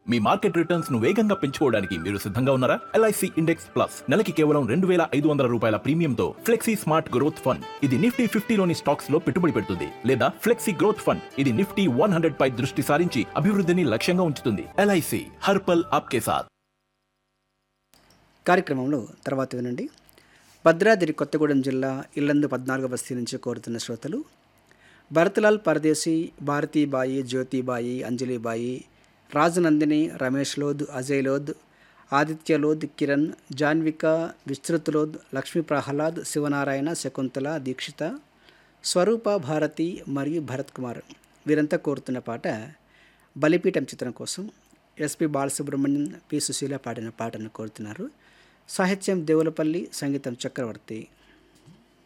మీ market returns ను వేగంగా పెంచుకోవడానికి మీరు సిద్ధంగా ఉన్నారా ఎల్ఐసి ఇండెక్స్ ప్లస్ నెలకి కేవలం రెండు వేల ఐదు వందల రూపాయల ప్రీమియంతో ఫ్లెక్సీ స్మార్ట్ గ్రోత్ ఫండ్ ఇది నిఫ్టీ ఫిఫ్టీలోని స్టాక్స్ లో పెట్టుబడి పెడుతుంది లేదా ఫ్లెక్సీ గ్రోత్ ఫండ్ ఇది నిఫ్టీ వన్ హండ్రెడ్ పై దృష్టి సారించి అభివృద్ధిని లక్ష్యంగా ఉంచుతుంది ఎల్ఐసి హర్పల్ ఆప్కే సాథ్ కార్యక్రమంలో తర్వాత వినండి భద్రాద్రి కొత్తగూడెం జిల్లా ఇల్లందు పద్నాలుగు బస్తీ నుంచి కోరుతున్న శ్రోతలు భరత్లాల్ పరదేశీ భారతీబాయి జ్యోతిబాయి అంజలిబాయి రాజనందిని రమేష్ లోద్ అజయ్ లోద్ ఆదిత్య లోద్ కిరణ్ జాన్విక విస్తృత్ లోద్ లక్ష్మీ ప్రహ్లాద్ శివనారాయణ శకుంతల దీక్షిత స్వరూప భారతి మరియు భరత్ కుమార్ వీరంతా కోరుతున్న పాట బలిపీఠం చిత్రం కోసం ఎస్పి బాలసుబ్రహ్మణ్యం పి సుశీల పాడిన పాటను కోరుతున్నారు సాహిత్యం దేవులపల్లి సంగీతం చక్రవర్తి